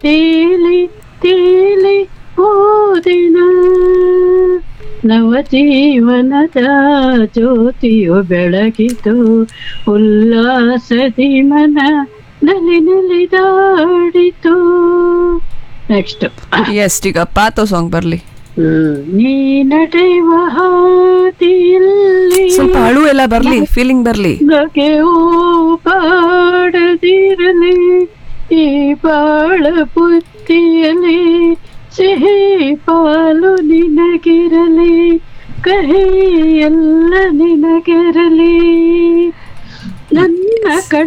ತೇಲಿ ತೇಲಿ ಓದಿನ ನವಜೀವನದ ಜ್ಯೋತಿಯು ಬೆಳಗಿತು ಉಲ್ಲಾಸದಿ ಮನ ನಲಿ ನಲಿದಾಡಿತು ನೆಕ್ಸ್ಟ್ ಎಸ್ ಈಗ ಪಾತೋ ಸಾಂಗ್ ಬರ್ಲಿ ನೀ ನಡೆಯುವ ಹಾದಿಯಲ್ಲಿ ಸ್ವಲ್ಪ ಅಳು ಎಲ್ಲ ಬರ್ಲಿ ಫೀಲಿಂಗ್ ಬರ್ಲಿ ನಗೆ ಬಾಡದಿರಲಿ ಈ ಬಾಳ ಬುದ್ಧಿಯಲಿ ಸಿಹಿ ಪಾಲು ನಿನಗಿರಲಿ ಕಹಿ ಎಲ್ಲ ನಿನಗಿರಲಿ ನನ್ನ ಕಣ್ಣ